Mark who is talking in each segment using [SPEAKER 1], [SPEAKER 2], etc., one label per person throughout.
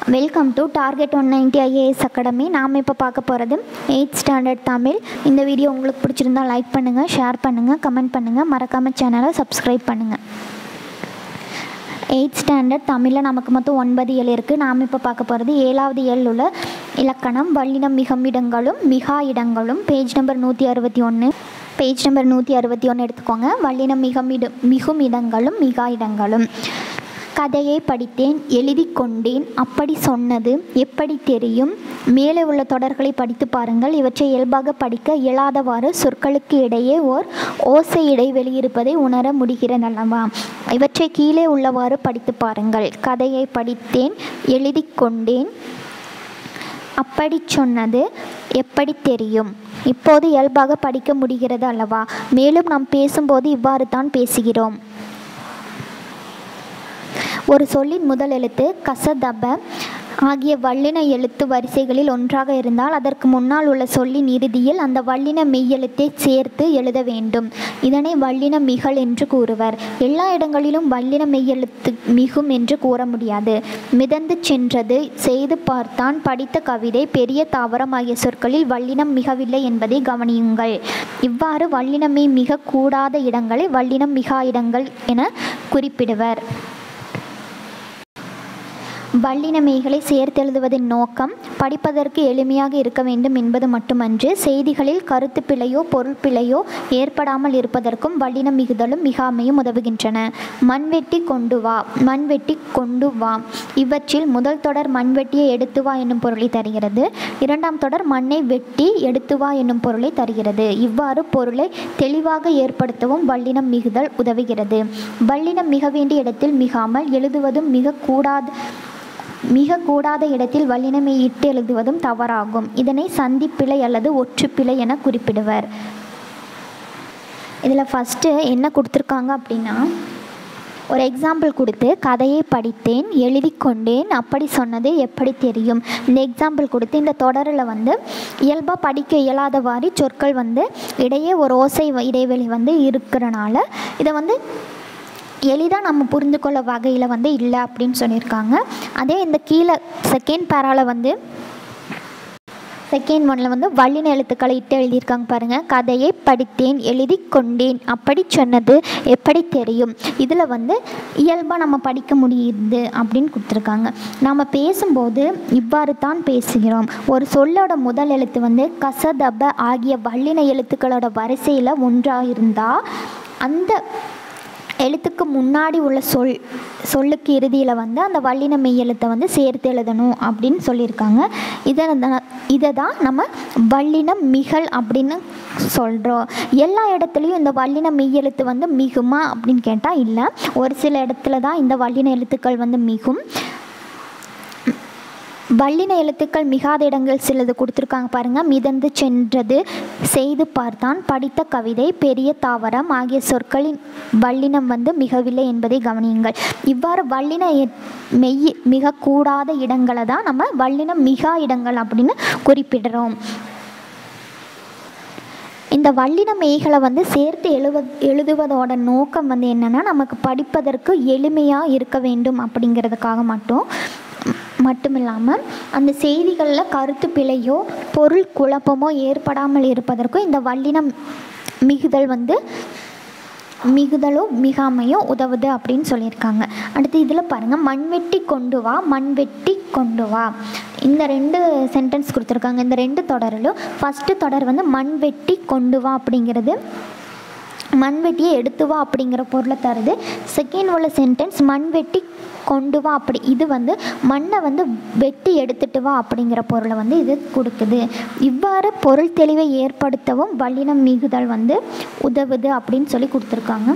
[SPEAKER 1] welcome to target one ninety IAS academy நாம் இப்போ பார்க்க போகிறது எயித் ஸ்டாண்டர்ட் தமிழ் இந்த வீடியோ உங்களுக்கு பிடிச்சிருந்தா லைக் பண்ணுங்கள் ஷேர் பண்ணுங்கள் கமெண்ட் பண்ணுங்கள் மறக்காமல் சேனலை சப்ஸ்கிரைப் பண்ணுங்கள் எயித் ஸ்டாண்டர்ட் தமிழில் நமக்கு மொத்தம் ஒன்பது இயல் இருக்குது நாம் இப்போ பார்க்க போகிறது ஏழாவது இயல் உள்ள இலக்கணம் வல்லினம் மிகம் இடங்களும் மிகா இடங்களும் பேஜ் நம்பர் நூற்றி அறுபத்தி ஒன்று பேஜ் நம்பர் நூற்றி அறுபத்தி ஒன்று எடுத்துக்கோங்க வல்லினம் மிகம் இட மிகும் இடங்களும் மிகா இடங்களும் கதையை படித்தேன் எழுதி கொண்டேன் அப்படி சொன்னது எப்படி தெரியும் மேலே உள்ள தொடர்களை படித்து பாருங்கள் இவற்றை இயல்பாக படிக்க இயலாதவாறு சொற்களுக்கு இடையே ஓர் ஓசை இடைவெளி இருப்பதை உணர முடிகிறதல்லவா இவற்றை கீழே உள்ளவாறு படித்து பாருங்கள் கதையை படித்தேன் எழுதி கொண்டேன் அப்படி சொன்னது எப்படி தெரியும் இப்போது இயல்பாக படிக்க முடிகிறது அல்லவா மேலும் நாம் பேசும்போது இவ்வாறு தான் பேசுகிறோம் ஒரு சொல்லின் முதல் எழுத்து கசதப ஆகிய வல்லின எழுத்து வரிசைகளில் ஒன்றாக இருந்தால் அதற்கு முன்னால் உள்ள சொல்லின் இறுதியில் அந்த வல்லின மெய்யெழுத்தை சேர்த்து எழுத வேண்டும் இதனை வல்லின மிகல் என்று கூறுவர் எல்லா இடங்களிலும் வல்லின மெய்யெழுத்து மிகும் என்று கூற முடியாது மிதந்து சென்றது செய்து பார்த்தான் படித்த கவிதை பெரிய தாவரம் ஆகிய சொற்களில் வல்லினம் மிகவில்லை என்பதை கவனியுங்கள் இவ்வாறு வல்லினமே மிக கூடாத இடங்களை வல்லினம் மிகா இடங்கள் என குறிப்பிடுவர் வல்லினமைகளை சேர்த்தெழுதுவதன் நோக்கம் படிப்பதற்கு எளிமையாக இருக்க வேண்டும் என்பது மட்டுமன்று செய்திகளில் கருத்து பிழையோ பொருள் பிழையோ ஏற்படாமல் இருப்பதற்கும் வல்லினம் மிகுதலும் மிகாமையும் உதவுகின்றன மண்வெட்டி கொண்டு வா மண்வெட்டி கொண்டு வா இவற்றில் முதல் தொடர் மண்வெட்டியை எடுத்து வா என்னும் பொருளை தருகிறது இரண்டாம் தொடர் மண்ணை வெட்டி எடுத்து வா என்னும் பொருளை தருகிறது இவ்வாறு பொருளை தெளிவாக ஏற்படுத்தவும் வல்லினம் மிகுதல் உதவுகிறது வல்லினம் மிக வேண்டிய இடத்தில் மிகாமல் எழுதுவதும் மிக கூடாது மிக கூடாத இடத்தில் வல்லினமை இட்டு எழுதுவதும் தவறாகும் இதனை சந்திப்பிழை அல்லது ஒற்றுப்பிழை என குறிப்பிடுவர் இதில் ஃபஸ்ட்டு என்ன கொடுத்துருக்காங்க அப்படின்னா ஒரு எக்ஸாம்பிள் கொடுத்து கதையை படித்தேன் எழுதி கொண்டேன் அப்படி சொன்னது எப்படி தெரியும் இந்த எக்ஸாம்பிள் கொடுத்து இந்த தொடரில் வந்து இயல்பாக படிக்க இயலாதவாறு சொற்கள் வந்து இடையே ஒரு ஓசை இடைவெளி வந்து இருக்கிறனால இதை வந்து எளிதாக நம்ம புரிந்து கொள்ள வகையில் வந்து இல்லை அப்படின்னு சொல்லியிருக்காங்க அதே இந்த கீழே செகண்ட் பேரால் வந்து செகண்ட் ஒன்ல வந்து வல்லின எழுத்துக்களை இட்டு எழுதியிருக்காங்க பாருங்கள் கதையை படித்தேன் எழுதி கொண்டேன் அப்படி சொன்னது எப்படி தெரியும் இதில் வந்து இயல்பாக நம்ம படிக்க முடியுது அப்படின்னு கொடுத்துருக்காங்க நாம் பேசும்போது இவ்வாறு தான் பேசுகிறோம் ஒரு சொல்லோட முதல் எழுத்து வந்து கசதப ஆகிய வல்லின எழுத்துக்களோட வரிசையில் ஒன்றாக இருந்தால் அந்த எழுத்துக்கு முன்னாடி உள்ள சொல் சொல்லுக்கு இறுதியில் வந்து அந்த வல்லின மெய் எழுத்தை வந்து சேர்த்து எழுதணும் அப்படின்னு சொல்லியிருக்காங்க இதை தான் இதை தான் நம்ம வல்லினம் மிகல் அப்படின்னு சொல்கிறோம் எல்லா இடத்துலையும் இந்த வல்லின மெய் எழுத்து வந்து மிகுமா அப்படின்னு கேட்டால் இல்லை ஒரு சில இடத்துல தான் இந்த வல்லின எழுத்துக்கள் வந்து மிகும் வல்லின எழுத்துக்கள் மிகாத இடங்கள் சிலது கொடுத்துருக்காங்க பாருங்கள் மிதந்து சென்றது செய்து பார்த்தான் படித்த கவிதை பெரிய தாவரம் ஆகிய சொற்களின் வல்லினம் வந்து மிகவில்லை என்பதை கவனியுங்கள் இவ்வாறு வல்லின மெய் மிக கூடாத இடங்களை தான் நம்ம வல்லினம் மிகா இடங்கள் அப்படின்னு குறிப்பிடுறோம் இந்த வல்லின மெய்களை வந்து சேர்த்து எழுவ எழுதுவதோட நோக்கம் வந்து என்னென்னா நமக்கு படிப்பதற்கு எளிமையாக இருக்க வேண்டும் அப்படிங்கிறதுக்காக மட்டும் மட்டும் இல்லாமல் அந்த செய்திகளில் கருத்து பிழையோ பொருள் குழப்பமோ ஏற்படாமல் இருப்பதற்கும் இந்த வல்லினம் மிகுதல் வந்து மிகுதலோ மிகாமையோ உதவுது அப்படின்னு சொல்லியிருக்காங்க அடுத்து இதில் பாருங்கள் மண்வெட்டி கொண்டு வா மண்வெட்டி கொண்டு வா இந்த ரெண்டு சென்டென்ஸ் கொடுத்துருக்காங்க இந்த ரெண்டு தொடரிலும் ஃபஸ்ட்டு தொடர் வந்து மண்வெட்டி கொண்டு வா அப்படிங்கிறது மண்வெட்டியை எடுத்து வா அப்படிங்கிற பொருளை தருது செகண்ட் உள்ள சென்டென்ஸ் மண்வெட்டி கொண்டு வா அப்படி இது வந்து மண்ணை வந்து வெட்டி எடுத்துட்டு வா அப்படிங்கிற பொருளை வந்து இது கொடுக்குது இவ்வாறு பொருள் தெளிவை ஏற்படுத்தவும் வல்லினம் மிகுதல் வந்து உதவுது அப்படின்னு சொல்லி கொடுத்துருக்காங்க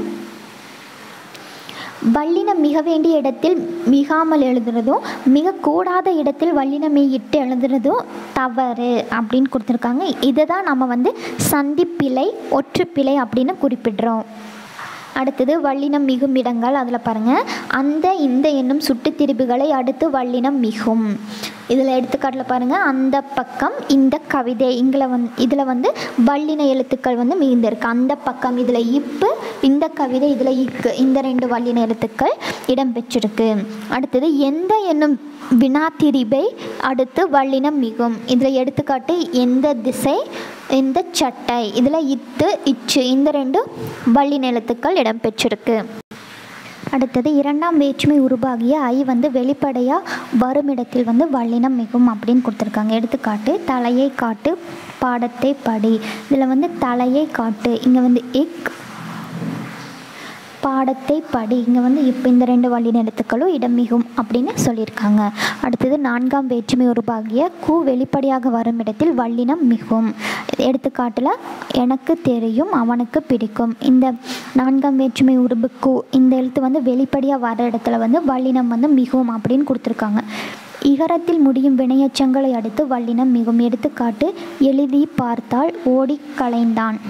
[SPEAKER 1] வல்லினம் மிக வேண்டிய இடத்தில் மிகாமல் எழுதுறதும் மிக கூடாத இடத்தில் வல்லினமை இட்டு எழுதுறதும் தவறு அப்படின்னு கொடுத்துருக்காங்க இதை தான் நம்ம வந்து சந்திப்பிழை ஒற்றுப்பிழை அப்படின்னு குறிப்பிடுறோம் அடுத்தது வல்லினம் மிகும் இடங்கள் அதில் பாருங்கள் அந்த இந்த என்னும் சுட்டு திரிபுகளை அடுத்து வல்லினம் மிகும் இதில் எடுத்துக்காட்டில் பாருங்கள் அந்த பக்கம் இந்த கவிதை இங்கில் வந் இதில் வந்து வல்லின எழுத்துக்கள் வந்து மிகுந்திருக்கு அந்த பக்கம் இதில் இப்பு இந்த கவிதை இதில் இக்கு இந்த ரெண்டு வல்லின எழுத்துக்கள் இடம்பெற்றிருக்கு அடுத்தது எந்த என்னும் வினாத்திரிபை அடுத்து வல்லினம் மிகும் இதில் எடுத்துக்காட்டு எந்த திசை எந்த சட்டை இதில் இத்து இச்சு இந்த ரெண்டு வல்லின எழுத்துக்கள் இடம்பெற்றிருக்கு அடுத்தது இரண்டாம் வேற்றுமை உருவாகிய ஐ வந்து வெளிப்படையாக வரும் இடத்தில் வந்து வல்லினம் மிகும் அப்படின்னு கொடுத்துருக்காங்க எடுத்துக்காட்டு தலையை காட்டு பாடத்தை படி இதில் வந்து தலையை காட்டு இங்கே வந்து இக் பாடத்தை படி இங்கே வந்து இப்போ இந்த ரெண்டு வல்லின எழுத்துக்களும் இடம் மிகும் அப்படின்னு சொல்லியிருக்காங்க அடுத்தது நான்காம் வேற்றுமை உருவாகிய கு வெளிப்படையாக வரும் இடத்தில் வல்லினம் மிகும் எடுத்துக்காட்டில் எனக்கு தெரியும் அவனுக்கு பிடிக்கும் இந்த நான்காம் வேற்றுமை உருபு கு இந்த எழுத்து வந்து வெளிப்படையாக வர இடத்துல வந்து வல்லினம் வந்து மிகும் அப்படின்னு கொடுத்துருக்காங்க இகரத்தில் முடியும் வினையச்சங்களை அடுத்து வல்லினம் மிகும் எடுத்துக்காட்டு எழுதி பார்த்தால் ஓடி கலைந்தான்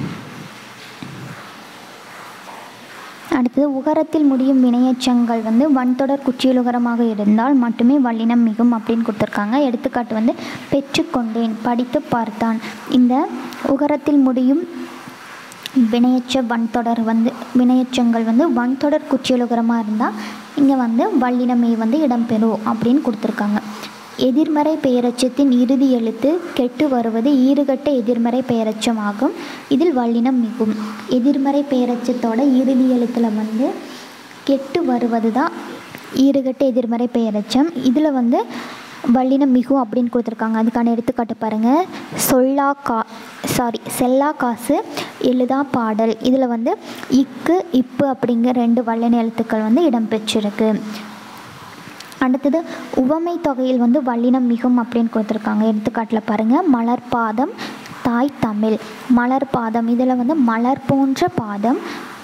[SPEAKER 1] அடுத்தது உகரத்தில் முடியும் வினையச்சங்கள் வந்து வன்தொடர் குற்றியலுகரமாக இருந்தால் மட்டுமே வல்லினம் மிகும் அப்படின்னு கொடுத்துருக்காங்க எடுத்துக்காட்டு வந்து பெற்றுக்கொண்டேன் படித்து பார்த்தான் இந்த உகரத்தில் முடியும் வினையச்ச வன்தொடர் வந்து வினையச்சங்கள் வந்து வன்தொடர் குற்றியலுகரமாக இருந்தால் இங்கே வந்து வல்லினமை வந்து இடம்பெறும் அப்படின்னு கொடுத்துருக்காங்க எதிர்மறை பெயரச்சத்தின் இறுதி எழுத்து கெட்டு வருவது ஈறுகட்ட எதிர்மறை பெயரச்சம் ஆகும் இதில் வல்லினம் மிகும் எதிர்மறை பெயரச்சத்தோட இறுதி எழுத்தில் வந்து கெட்டு வருவது தான் ஈறுகட்ட எதிர்மறை பெயரச்சம் இதில் வந்து வல்லினம் மிகும் அப்படின்னு கொடுத்துருக்காங்க அதுக்கான எடுத்துக்காட்டு பாருங்கள் சொல்லா கா சாரி செல்லா காசு எழுதா பாடல் இதில் வந்து இக்கு இப்பு அப்படிங்கிற ரெண்டு வல்லின எழுத்துக்கள் வந்து இடம்பெற்றிருக்கு அடுத்தது உவமை தொகையில் வந்து வல்லினம் மிகும் அப்படின்னு கொடுத்துருக்காங்க எடுத்துக்காட்டில் பாருங்கள் மலர்பாதம் தாய் தமிழ் மலர் பாதம் இதில் வந்து மலர் போன்ற பாதம்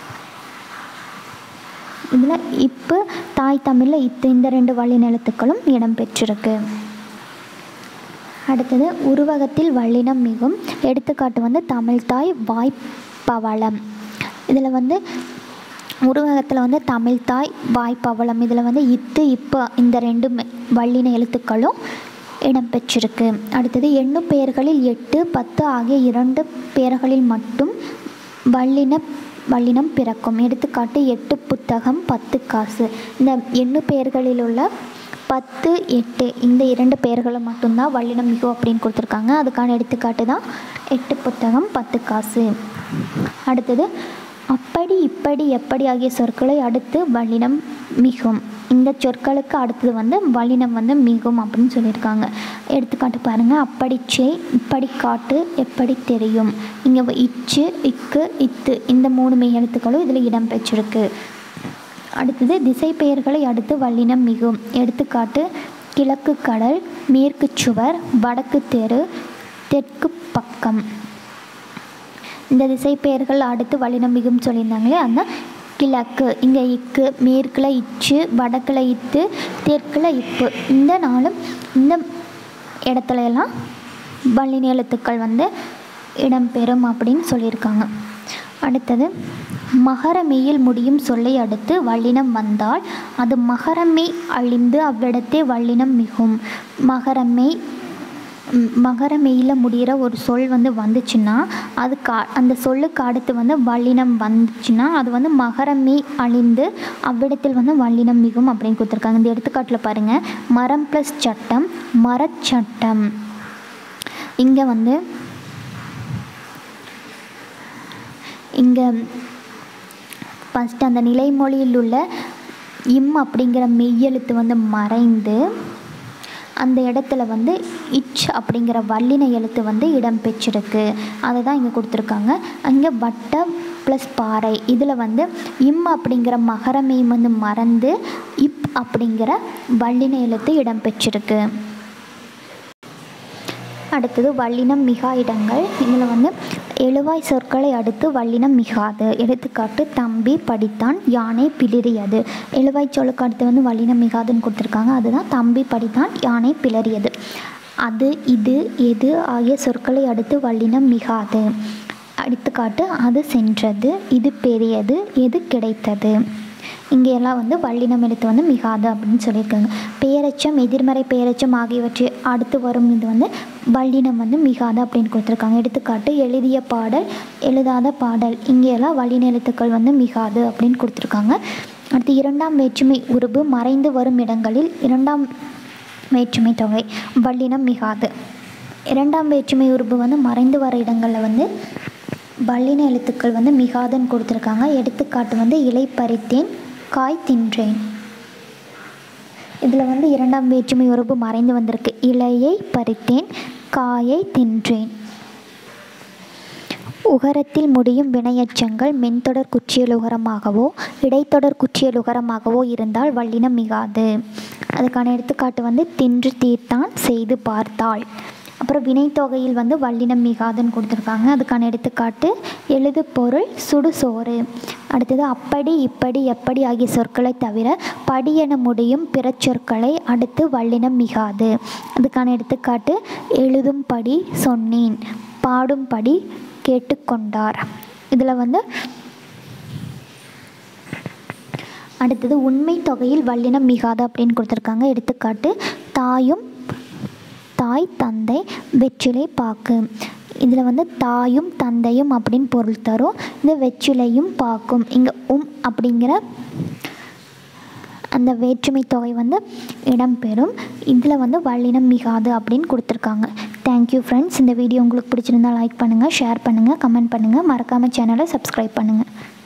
[SPEAKER 1] இதில் இப்பு தாய் தமிழில் இத்து இந்த ரெண்டு வல்லின எழுத்துக்களும் இடம்பெற்றிருக்கு அடுத்தது உருவகத்தில் வல்லினம் மிகும் எடுத்துக்காட்டு வந்து தமிழ்தாய் வாய்ப்பவளம் இதில் வந்து உருவகத்தில் வந்து தமிழ்தாய் வாய்ப்பவளம் இதில் வந்து இத்து இப்போ இந்த ரெண்டு மெ- வல்லின எழுத்துக்களும் இடம்பெற்றிருக்கு அடுத்தது எண்ணும் பெயர்களில் எட்டு பத்து ஆகிய இரண்டு பெயர்களில் மட்டும் வல்லின வல்லினம் பிறக்கும் எடுத்துக்காட்டு எட்டு புத்தகம் பத்து காசு இந்த எண்ணு பெயர்களில் உள்ள பத்து எட்டு இந்த இரண்டு பெயர்களும் மட்டும்தான் வல்லினம் மிகு அப்படின்னு கொடுத்துருக்காங்க அதுக்கான எடுத்துக்காட்டு தான் எட்டு புத்தகம் பத்து காசு அடுத்தது அப்படி இப்படி எப்படி ஆகிய சொற்களை அடுத்து வல்லினம் மிகும் இந்த சொற்களுக்கு அடுத்தது வந்து வல்லினம் வந்து மிகும் அப்படின்னு சொல்லியிருக்காங்க எடுத்துக்காட்டு பாருங்கள் அப்படி செய் இப்படி காட்டு எப்படி தெரியும் இங்கே இச்சு இக்கு இத்து இந்த மூணு மெய் எழுத்துக்களும் இதில் இடம்பெற்றிருக்கு அடுத்தது திசை பெயர்களை அடுத்து வல்லினம் மிகும் எடுத்துக்காட்டு கிழக்கு கடல் மேற்கு சுவர் வடக்கு தெரு தெற்கு பக்கம் இந்த திசை பெயர்கள் அடுத்து வல்லினம் மிகும் சொல்லியிருந்தாங்களே அந்த கிழக்கு இங்கே இக்கு மேற்கில் இச்சு வடக்கில் இத்து தெற்கில் இப்பு இந்த நாளும் இந்த இடத்துல எல்லாம் வல்லின எழுத்துக்கள் வந்து இடம்பெறும் அப்படின்னு சொல்லியிருக்காங்க அடுத்தது மகரமெயில் முடியும் சொல்லை அடுத்து வல்லினம் வந்தால் அது மகரமே அழிந்து அவ்விடத்தே வல்லினம் மிகும் மகரமே ம், மகரமெயில் முடிகிற ஒரு சொல் வந்து வந்துச்சுன்னா அது கா அந்த சொல்லுக்கு அடுத்து வந்து வல்லினம் வந்துச்சுன்னா அது வந்து மகரமே அழிந்து அவ்விடத்தில் வந்து வல்லினம் மிகும் அப்படின்னு கொடுத்துருக்காங்க இந்த எடுத்துக்காட்டில் பாருங்கள் மரம் ப்ளஸ் சட்டம் மரச்சட்டம் இங்கே வந்து இங்கே ஃபஸ்ட்டு அந்த நிலைமொழியில் உள்ள இம் அப்படிங்கிற மெய்யெழுத்து வந்து மறைந்து அந்த இடத்துல வந்து இச் அப்படிங்கிற வல்லின எழுத்து வந்து இடம் பெற்றிருக்கு அதை தான் இங்கே கொடுத்துருக்காங்க அங்கே வட்டம் ப்ளஸ் பாறை இதில் வந்து இம் அப்படிங்கிற மகரமெய் வந்து மறந்து இப் அப்படிங்கிற வல்லின எழுத்து இடம் பெற்றிருக்கு அடுத்தது வல்லினம் மிகா இடங்கள் இதில் வந்து எழுவாய் சொற்களை அடுத்து வல்லினம் மிகாது எடுத்துக்காட்டு தம்பி படித்தான் யானை பிளிறியது எழுவாய் சொல்லுக்கு அடுத்து வந்து வல்லினம் மிகாதுன்னு கொடுத்துருக்காங்க அதுதான் தம்பி படித்தான் யானை பிளறியது அது இது எது ஆகிய சொற்களை அடுத்து வல்லினம் மிகாது எடுத்துக்காட்டு அது சென்றது இது பெரியது எது கிடைத்தது இங்கே எல்லாம் வந்து வல்லினம் எழுத்து வந்து மிகாது அப்படின்னு சொல்லியிருக்காங்க பெயரச்சம் எதிர்மறை பெயரச்சம் ஆகியவற்றை அடுத்து வரும் இது வந்து வல்லினம் வந்து மிகாது அப்படின்னு கொடுத்துருக்காங்க எடுத்துக்காட்டு எழுதிய பாடல் எழுதாத பாடல் இங்கே எல்லாம் வல்லின எழுத்துக்கள் வந்து மிகாது அப்படின்னு கொடுத்துருக்காங்க அடுத்து இரண்டாம் வேற்றுமை உருபு மறைந்து வரும் இடங்களில் இரண்டாம் வேற்றுமை தொகை வல்லினம் மிகாது இரண்டாம் வேற்றுமை உறுப்பு வந்து மறைந்து வர இடங்களில் வந்து வல்லின எழுத்துக்கள் வந்து மிகாதுன்னு கொடுத்துருக்காங்க எடுத்துக்காட்டு வந்து இலை பறித்தேன் காய் தின்றேன் இதில் வந்து இரண்டாம் வேற்றுமை உறுப்பு மறைந்து வந்திருக்கு இலையை பறித்தேன் காயை தின்றேன் உகரத்தில் முடியும் வினையச்சங்கள் மென்தொடர் குற்றியல் உகரமாகவோ இடைத்தொடர் குற்றியல் உகரமாகவோ இருந்தால் வல்லினம் மிகாது அதுக்கான எடுத்துக்காட்டு வந்து தின்று தீர்த்தான் செய்து பார்த்தாள் அப்புறம் வினைத்தொகையில் வந்து வல்லினம் மிகாதுன்னு கொடுத்துருக்காங்க அதுக்கான எடுத்துக்காட்டு எழுது பொருள் சுடுசோறு அடுத்தது அப்படி இப்படி எப்படி ஆகிய சொற்களை தவிர படி என முடியும் பிற சொற்களை அடுத்து வல்லினம் மிகாது அதுக்கான எடுத்துக்காட்டு எழுதும் படி சொன்னேன் பாடும்படி கேட்டுக்கொண்டார் இதில் வந்து அடுத்தது உண்மை தொகையில் வல்லினம் மிகாது அப்படின்னு கொடுத்துருக்காங்க எடுத்துக்காட்டு தாயும் தாய் தந்தை வெற்றிலை பாக்கு இதில் வந்து தாயும் தந்தையும் அப்படின்னு பொருள் தரும் இந்த வெற்றிலையும் பாக்கும் இங்கே உம் அப்படிங்கிற அந்த வேற்றுமை தொகை வந்து இடம்பெறும் இதில் வந்து வல்லினம் மிகாது அப்படின்னு கொடுத்துருக்காங்க தேங்க்யூ ஃப்ரெண்ட்ஸ் இந்த வீடியோ உங்களுக்கு பிடிச்சிருந்தா லைக் பண்ணுங்கள் ஷேர் பண்ணுங்கள் கமெண்ட் பண்ணுங்கள் மறக்காமல் சேனலை சப்ஸ்கிரைப் பண்ணுங்கள்